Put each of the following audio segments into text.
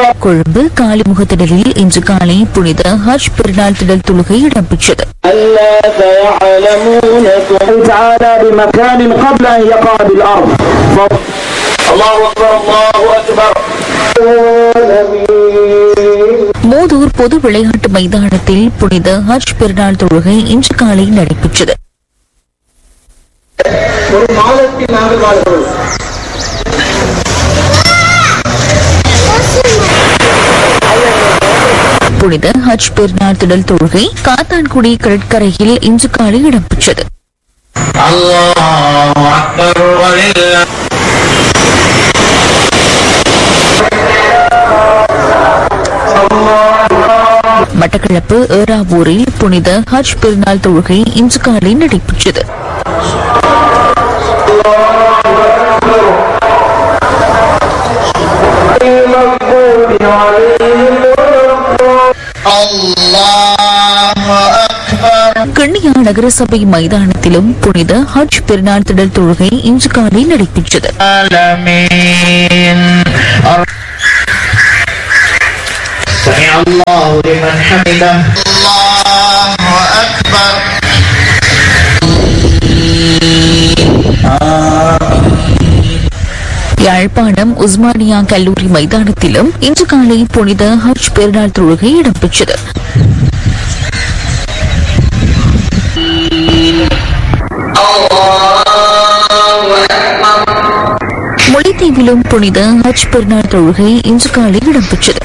கொழும்பு காலிமுகத்திடலில் இன்று காலை புனித ஹஜ் பெருநாள் திடல் தொழுகை இடம்பெற்றது ألا سيعلمون تعالى بمكان قبل أن يقع بالأرض الله أكبر الله أكبر மோதூர் பொது விளையாட்டு மைதானத்தில் புனித ஹஜ் பெருநாள் தொழுகை இன்று காலை நடைபெற்றது ஒரு மாதத்தில் நாங்கள் வாழ்கிறோம் புனித ஹஜ் பெருநாள் திடல் தொழுகை காத்தான்குடி கடற்கரையில் இன்று காலை இடம்பெற்றது الله أكبر ولله மட்டக்களப்பு ஏறாவூரில் புனித ஹஜ் பெருநாள் தொழுகை இன்று காலை நடைபெற்றது கண்ணியா நகரசபை மைதானத்திலும் புனித ஹஜ் பெருநாள் திடல் தொழுகை இன்று காலை நடைபெற்றது العالمين سمع الله لمن حمده الله أكبر யாழ்ப்பாணம் உஸ்மானியா கல்லூரி மைதானத்திலும் இன்று காலை புனித ஹஜ் பெருநாள் தொழுகை இடம்பெற்றது முல்லைத்தீவிலும் புனித ஹஜ் பெருநாள் தொழுகை இன்று காலை இடம்பெற்றது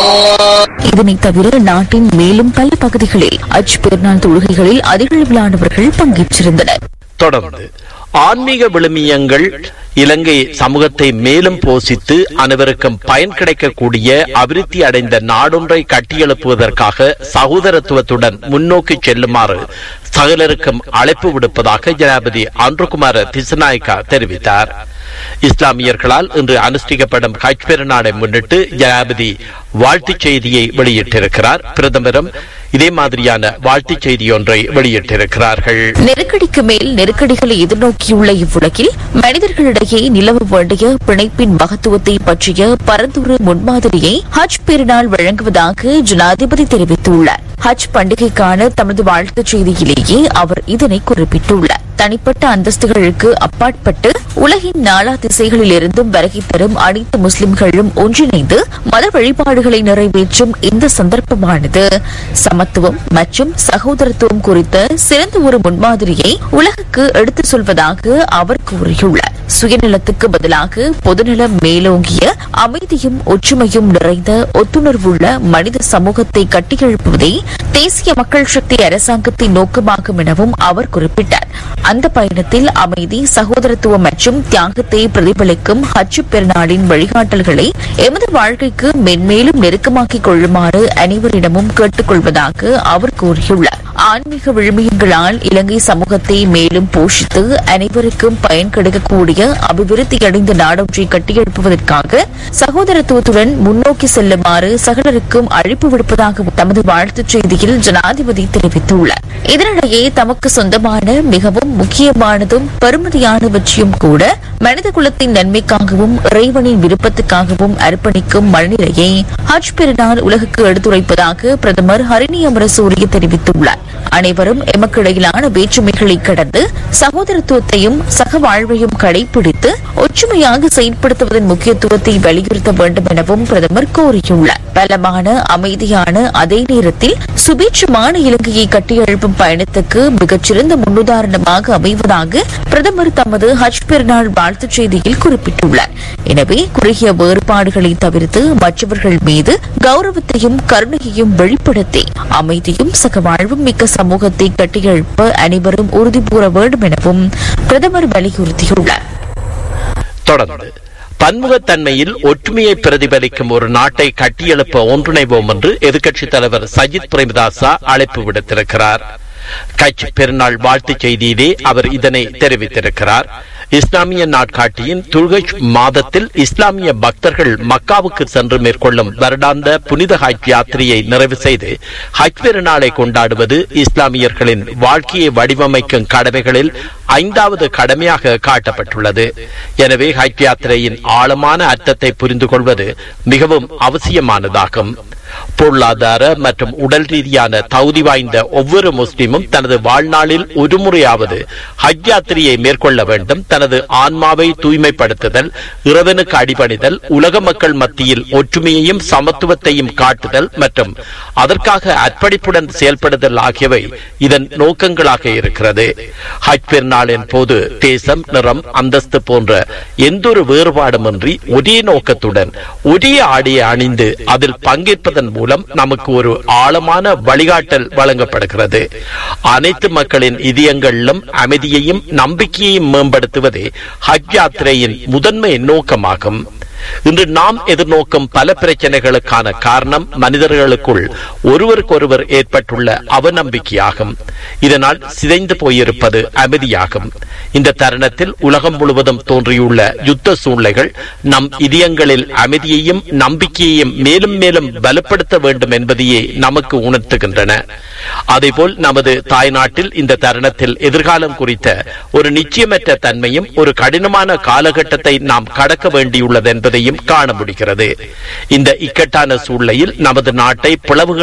இதனைத் தவிர நாட்டின் மேலும் பல பகுதிகளில் ஹஜ் பெருநாள் தொழுகைகளில் அதிகளவிலானவர்கள் பங்கேற்றிருந்தனர் தொடர்ந்து ஆன்மீக விழுமியங்கள் இலங்கை சமூகத்தை மேலும் போஷித்து அனைவருக்கும் பயன் கிடைக்கக்கூடிய அபிவிருத்தி அடைந்த நாடொன்றை கட்டியெழுப்புவதற்காக சகோதரத்துவத்துடன் முன்னோக்கி செல்லுமாறு சகலருக்கும் அழைப்பு விடுப்பதாக ஜனாபதி அன்றுகுமார திசுநாயக்கா தெரிவித்தார் இஸ்லாமியர்களால் இன்று அனுஷ்டிக்கப்படும் ஹஜ் பெருநாளை முன்னிட்டு ஜனாபதி வாழ்த்துச் செய்தியை வெளியிட்டிருக்கிறார் பிரதமரும் இதே மாதிரியான வாழ்த்துச் செய்தி ஒன்றை வெளியிட்டிருக்கிறார்கள் நெருக்கடிக்கு மேல் நெருக்கடிகளை எதிர்நோக்கியுள்ள இவ்வுலகில் மனிதர்களிடையே நிலவ வேண்டிய பிணைப்பின் மகத்துவத்தை பற்றிய பரந்தொரு முன்மாதிரியை ஹஜ் பெருநாள் வழங்குவதாக ஜனாதிபதி தெரிவித்துள்ளார் ஹஜ் பண்டிகைக்கான தமது வாழ்த்துச் செய்தியிலேயே அவர் இதனை குறிப்பிட்டுள்ளார் தனிப்பட்ட அந்தஸ்துகளுக்கு அப்பாற்பட்டு உலகின் நாலா திசைகளில் இருந்தும் வருகை தரும் அனைத்து முஸ்லிம்களும் ஒன்றிணைந்து மத வழிபாடுகளை நிறைவேற்றும் இந்த சந்தர்ப்பமானது சமத்துவம் மற்றும் சகோதரத்துவம் குறித்த சிறந்த ஒரு முன்மாதிரியை உலகுக்கு எடுத்துச் சொல்வதாக அவர் கூறியுள்ளார் சுயநலத்துக்கு பதிலாக பொதுநலம் மேலோங்கிய அமைதியும் ஒற்றுமையும் நிறைந்த ஒத்துணர்வுள்ள மனித சமூகத்தை கட்டியெழுப்புவதே தேசிய மக்கள் சக்தி அரசாங்கத்தின் நோக்கமாகும் எனவும் அவர் குறிப்பிட்டார் அந்த பயணத்தில் அமைதி சகோதரத்துவம் மற்றும் தியாகத்தை பிரதிபலிக்கும் ஹஜ் பெருநாளின் வழிகாட்டல்களை எமது வாழ்க்கைக்கு மென்மேலும் நெருக்கமாக்கிக் கொள்ளுமாறு அனைவரிடமும் கேட்டுக் கொள்வதாக அவர் கூறியுள்ளார் ஆன்மீக விழுமியங்களால் இலங்கை சமூகத்தை மேலும் போஷித்து அனைவருக்கும் பயன் கிடைக்கக்கூடிய அபிவிருத்தியடைந்த நாடொன்றை கட்டியெழுப்புவதற்காக சகோதரத்துவத்துடன் முன்னோக்கி செல்லுமாறு சகலருக்கும் அழைப்பு விடுப்பதாக தமது வாழ்த்துச் செய்தியில் ஜனாதிபதி தெரிவித்துள்ளார் இதனிடையே தமக்கு சொந்தமான மிகவும் முக்கியமானதும் பெருமதியானவற்றையும் கூட மனித குலத்தின் நன்மைக்காகவும் இறைவனின் விருப்பத்துக்காகவும் அர்ப்பணிக்கும் மனநிலையை ஹஜ் பெருநாள் உலகுக்கு எடுத்துரைப்பதாக பிரதமர் ஹரிணி அமரசூரிய தெரிவித்துள்ளார் அனைவரும் எமக்கிடையிலான வேற்றுமைகளை கடந்து சகோதரத்துவத்தையும் சக வாழ்வையும் கடைபிடித்து ஒற்றுமையாக செயல்படுத்துவதன் முக்கியத்துவத்தை வலியுறுத்த வேண்டும் எனவும் பிரதமர் கோரியுள்ளார் பலமான அமைதியான அதே நேரத்தில் சுபீட்சமான இலங்கையை கட்டியெழுப்பும் பயணத்துக்கு மிகச்சிறந்த முன்னுதாரணமாக அமைவதாக பிரதமர் தமது ஹஜ் பெருநாள் வாழ்த்துச் செய்தியில் குறிப்பிட்டுள்ளார் எனவே குறுகிய வேறுபாடுகளை தவிர்த்து மற்றவர்கள் மீது கௌரவத்தையும் கருணையையும் வெளிப்படுத்தி அமைதியும் சகவாழ்வும் மிக்க சமூகத்தை கட்டியெழுப்ப அனைவரும் உறுதி கூற வேண்டும் எனவும் பிரதமர் வலியுறுத்தியுள்ளார் தொடர்ந்து பன்முகத்தன்மையில் ஒற்றுமையை பிரதிபலிக்கும் ஒரு நாட்டை கட்டியெழுப்ப ஒன்றிணைவோம் என்று எதிர்க்கட்சித் தலைவர் சஜித் பிரேமதாசா அழைப்பு விடுத்திருக்கிறார் கட்சி பெருநாள் வாழ்த்துச் செய்தியிலே அவர் இதனை தெரிவித்திருக்கிறார் இஸ்லாமிய நாட்காட்டியின் துல்கஜ் மாதத்தில் இஸ்லாமிய பக்தர்கள் மக்காவுக்கு சென்று மேற்கொள்ளும் வருடாந்த புனித ஹஜ் யாத்திரையை நிறைவு செய்து ஹஜ் பெருநாளை கொண்டாடுவது இஸ்லாமியர்களின் வாழ்க்கையை வடிவமைக்கும் கடமைகளில் ஐந்தாவது கடமையாக காட்டப்பட்டுள்ளது எனவே ஹஜ் யாத்திரையின் ஆழமான அர்த்தத்தை புரிந்து கொள்வது மிகவும் அவசியமானதாகும் பொருளாதார மற்றும் உடல் ரீதியான தகுதி வாய்ந்த ஒவ்வொரு முஸ்லிமும் தனது வாழ்நாளில் ஒரு முறையாவது ஹஜ் யாத்திரையை மேற்கொள்ள வேண்டும் தனது ஆன்மாவை தூய்மைப்படுத்துதல் இறைவனுக்கு அடிபணிதல் உலக மக்கள் மத்தியில் ஒற்றுமையையும் சமத்துவத்தையும் காட்டுதல் மற்றும் அதற்காக அர்ப்பணிப்புடன் செயல்படுதல் ஆகியவை இதன் நோக்கங்களாக இருக்கிறது ஹஜ் பெருநாளின் போது தேசம் நிறம் அந்தஸ்து போன்ற எந்தொரு வேறுபாடுமின்றி ஒரே நோக்கத்துடன் ஒரே ஆடையை அணிந்து அதில் பங்கேற்பதன் மூலம் நமக்கு ஒரு ஆழமான வழிகாட்டல் வழங்கப்படுகிறது அனைத்து மக்களின் இதயங்களிலும் அமைதியையும் நம்பிக்கையையும் மேம்படுத்துவதே ஹஜ் யாத்திரையின் முதன்மை நோக்கமாகும் இன்று நாம் எதிர்நோக்கும் பல பிரச்சனைகளுக்கான காரணம் மனிதர்களுக்குள் ஒருவருக்கொருவர் ஏற்பட்டுள்ள அவநம்பிக்கையாகும் இதனால் சிதைந்து போயிருப்பது அமைதியாகும் இந்த தருணத்தில் உலகம் முழுவதும் தோன்றியுள்ள யுத்த சூழ்நிலைகள் நம் இதயங்களில் அமைதியையும் நம்பிக்கையையும் மேலும் மேலும் பலப்படுத்த வேண்டும் என்பதையே நமக்கு உணர்த்துகின்றன அதேபோல் நமது தாய்நாட்டில் இந்த தருணத்தில் எதிர்காலம் குறித்த ஒரு நிச்சயமற்ற தன்மையும் ஒரு கடினமான காலகட்டத்தை நாம் கடக்க வேண்டியுள்ளது என்பதையும் காண முடிகிறது இந்த இக்கட்டான சூழ்நிலையில் நமது நாட்டை பிளவுகள்